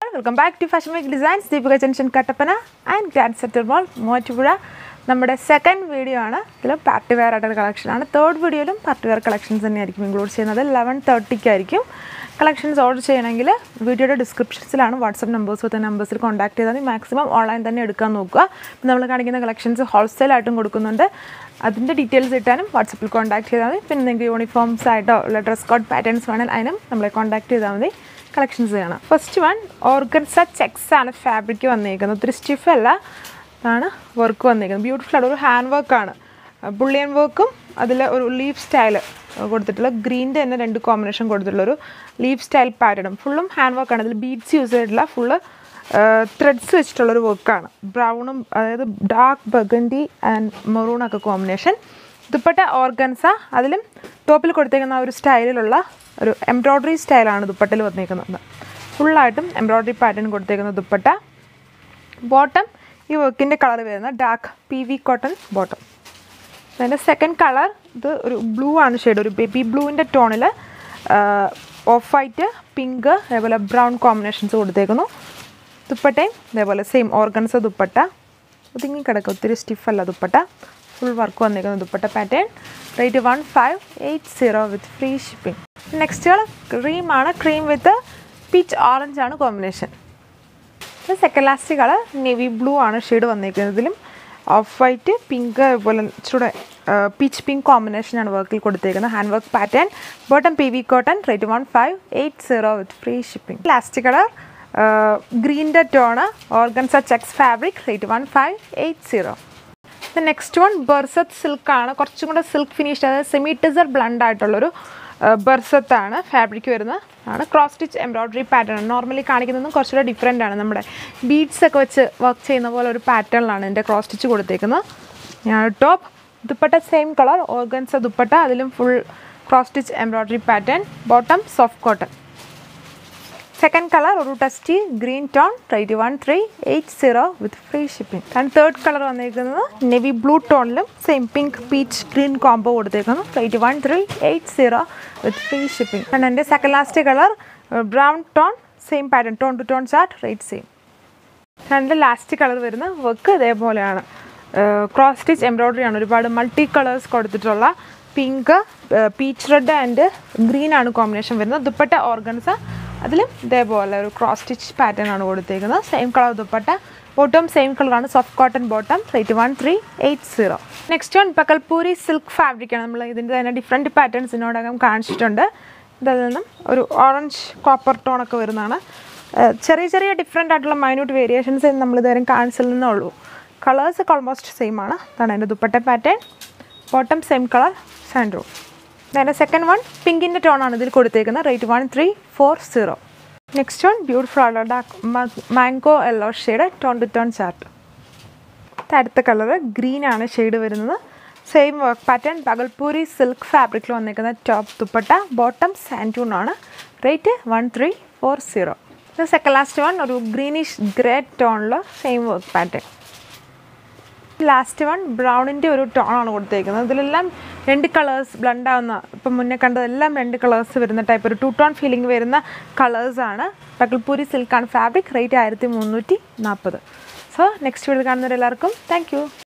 welcome back to fashion make designs Deepika junction Kattappana and grand centre mall Muvattupuzha നമ്മുടെ second video ആണ് ഇതിൽ party wear ആയിട്ടുള്ള കളക്ഷനാണ് തേർഡ് വീഡിയോയിലും പാർട്ടി വെയർ കളക്ഷൻസ് തന്നെയായിരിക്കും ഇൻക്ലൂഡ് ചെയ്യുന്നത് ലെവൻ തേർട്ടിക്കായിരിക്കും കളക്ഷൻസ് ഓർഡർ ചെയ്യണമെങ്കിൽ വീഡിയോയുടെ ഡിസ്ക്രിപ്ഷൻസിലാണ് വാട്സപ്പ് നമ്പേഴ്സ് വിത്ത് നമ്പേഴ്സിൽ കോൺടാക്ട് ചെയ്താൽ മതി മാക്സിമം ഓൺലൈൻ തന്നെ എടുക്കാൻ നോക്കുക പിന്നെ നമ്മൾ കാണിക്കുന്ന കളക്ഷൻസ് ഹോൾസെയിലായിട്ടും കൊടുക്കുന്നുണ്ട് അതിൻ്റെ ഡീറ്റെയിൽസ് കിട്ടാനും വാട്സപ്പിൽ കോൺടാക്ട് ചെയ്താൽ മതി പിന്നെ നിങ്ങൾക്ക് യൂണിഫോംസ് ആയിട്ടോ ഉള്ള ഡ്രസ് കോഡ് പാറ്റേൺസ് വേണമെങ്കിൽ അതിനും നമ്മളെ കോൺടാക്ട് ചെയ്താൽ മതി കളക്ഷൻസ് കാണാം ഫസ്റ്റ് വൺ ഓർഗൻസ ചെക്സ് ആണ് ഫാബ്രിക് വന്നിരിക്കുന്നത് ഒത്തിരി സ്റ്റിഫ് അല്ല ആണ് വർക്ക് വന്നിരിക്കുന്നത് ബ്യൂട്ടിഫുൾ ആണ് ഒരു ഹാൻഡ് വർക്കാണ് ബുള്ളിയൻ വർക്കും അതിൽ ഒരു ലീഫ് സ്റ്റൈൽ കൊടുത്തിട്ടുള്ള ഗ്രീൻ്റെ തന്നെ രണ്ട് കോമ്പിനേഷൻ കൊടുത്തിട്ടുള്ള ഒരു ലീഫ് സ്റ്റൈൽ പാറ്റേണും ഫുള്ളും ഹാൻഡ് വർക്കാണ് അതിൽ ബീഡ്സ് യൂസ് ചെയ്തിട്ടുള്ള ഫുള്ള് ത്രെഡ്സ് വെച്ചിട്ടുള്ളൊരു വർക്കാണ് ബ്രൗണും അതായത് ഡാർക്ക് ബഗൻഡി ആൻഡ് മെറൂണൊക്കെ കോമ്പിനേഷൻ ദുപ്പട്ട ഓർഗൻസ അതിലും ടോപ്പിൽ കൊടുത്തേക്കുന്ന ആ ഒരു സ്റ്റൈലിലുള്ള ഒരു എംബ്രോയ്ഡറി സ്റ്റൈലാണ് ദുപ്പട്ടയിൽ വന്നിരിക്കുന്നത് ഫുള്ളായിട്ടും എംബ്രോയ്ഡറി പാറ്റേൺ കൊടുത്തേക്കുന്ന ദുപ്പട്ട ബോട്ടം ഈ വർക്കിൻ്റെ കളർ വരുന്ന dark P V cotton bottom അതിൻ്റെ സെക്കൻഡ് കളർ ഇത് ഒരു ബ്ലൂ ആണ് ഷെയ്ഡ് ഒരു ബേബി ബ്ലൂവിൻ്റെ ടോണിൽ ഓഫ് വൈറ്റ് പിങ്ക് അതേപോലെ ബ്രൗൺ കോമ്പിനേഷൻസ് കൊടുത്തേക്കുന്നു ദുപ്പട്ടയും അതേപോലെ സെയിം ഓർഗൻസ ദുപ്പട്ട ഒതുങ്ങി കിടക്കുക ഒത്തിരി സ്റ്റിഫല്ല ദുപ്പട്ട ഫുൾ വർക്ക് വന്നിരിക്കുന്ന dupatta pattern rate one five eight zero with free shipping next colour ക്രീമാണ് ക്രീം വിത്ത് പീച്ച് ഓറഞ്ച് ആണ് combination second last colour navy blue ആണ് ഷെയ്ഡ് വന്നിരിക്കുന്നത് ഇതിലും ഓഫ് വൈറ്റ് പിങ്ക് അതുപോലെ ഇച്ചിരി പീച്ച് പിങ്ക് കോമ്പിനേഷനാണ് വർക്കിൽ കൊടുത്തേക്കുന്നത് hand work pattern bottom P V cotton rate one five eight zero with free shipping last colour ഗ്രീൻ്റെ tone organza checks fabric rate one five eight zero next one ബെർസത്ത് സിൽക്കാണ് കുറച്ചും കൂടെ സിൽക്ക് ഫിനിഷ്ഡ് അതായത് semi ടിസർ ബ്ലണ്ട് ആയിട്ടുള്ളൊരു ബെർസത്താണ് ഫാബ്രിക് വരുന്നത് ആണ് cross stitch embroidery pattern normally കാണിക്കുന്നതും കുറച്ചുകൂടെ ഡിഫറെൻ്റ് ആണ് നമ്മുടെ ബീഡ്സ് ഒക്കെ വെച്ച് വർക്ക് ചെയ്യുന്ന പോലെ ഒരു പാറ്റേണിലാണ് എൻ്റെ ക്രോസ് സ്റ്റിച്ച് കൊടുത്തേക്കുന്നത് ഞാൻ top dupatta same colour organza dupatta അതിലും full cross stitch embroidery pattern bottom soft cotton second colour ഒരു dusty green tone rate one three eight zero with free shipping and third colour വന്നിരിക്കുന്നത് നെവി ബ്ലൂ ടോണിലും same pink peach green combo കൊടുത്തേക്കുന്നു rate one three eight zero with free shipping and എൻ്റെ second last colour brown tone same pattern tone two tone chart rate same രണ്ട് last colour വരുന്ന work ഇതേപോലെയാണ് cross stitch embroidery ആണ് ഒരുപാട് multi colours കൊടുത്തിട്ടുള്ള pink peach red and green ആണ് combination വരുന്നത് dupatta organza അതിലും ഇതേപോലെ ഒരു ക്രോസ് സ്റ്റിച്ച് പാറ്റേൺ ആണ് കൊടുത്തേക്കുന്നത് same colour dupatta bottom same കളറാണ് soft cotton bottom rate one three eight zero next one Bhagalpuri silk fabric ആണ് നമ്മൾ ഇതിൻ്റെ തന്നെ ഡിഫറെൻറ്റ് പാറ്റേൺസ് ഇതിനോടകം കാണിച്ചിട്ടുണ്ട് ഇതിൽ നിന്നും ഒരു ഓറഞ്ച് കോപ്പർ ടോൺ ഒക്കെ വരുന്നതാണ് ചെറിയ ചെറിയ ഡിഫറെൻ്റ് ആയിട്ടുള്ള മൈന്യൂട്ട് വേരിയേഷൻസ് നമ്മൾ ഇതുവരെ കാണിച്ചിൽ നിന്നേ ഉള്ളൂ കളേഴ്സ് ഒക്കെ ഓൾമോസ്റ്റ് സെയിം ആണ് അതാണ് എൻ്റെ dupatta pattern bottom same colour സാൻഡ്രോ അതിൻ്റെ സെക്കൻഡ് വൺ പിങ്കിൻ്റെ ടോണാണ് ഇതിൽ കൊടുത്തേക്കുന്നത് rate one three four zero next one beautiful ആണ് dark mango yellow shade tone two tone chart അടുത്ത കളർ ഗ്രീൻ ആണ് ഷെയ്ഡ് വരുന്നത് same work pattern Bhagalpuri silk ഫാബ്രിക്കിൽ വന്നിരിക്കുന്ന ടോപ്പ് ദുപ്പട്ട ബോട്ടം സാൻറ്റൂൺ ആണ് rate one three four zero ഇത് second last one ഒരു greenish grey ടോണിൽ same work pattern last one ബ്രൗണിൻ്റെ ഒരു ടോണാണ് കൊടുത്തേക്കുന്നത് ഇതിലെല്ലാം രണ്ട് കളേഴ്സ് ബ്ലണ്ട് ആവുന്ന ഇപ്പം മുന്നേ കണ്ടതെല്ലാം രണ്ട് കളേഴ്സ് വരുന്ന ടൈപ്പ് ഒരു ടു ടോൺ ഫീലിംഗ് വരുന്ന കളേഴ്സാണ് പകൽപൂരി സിൽക്കാണ് ഫാബ്രിക് റേറ്റ് ആയിരത്തി മുന്നൂറ്റി നാൽപ്പത് സോ നെക്സ്റ്റ് വീഡിയോ കാണുന്നവരെല്ലാവർക്കും താങ്ക് യു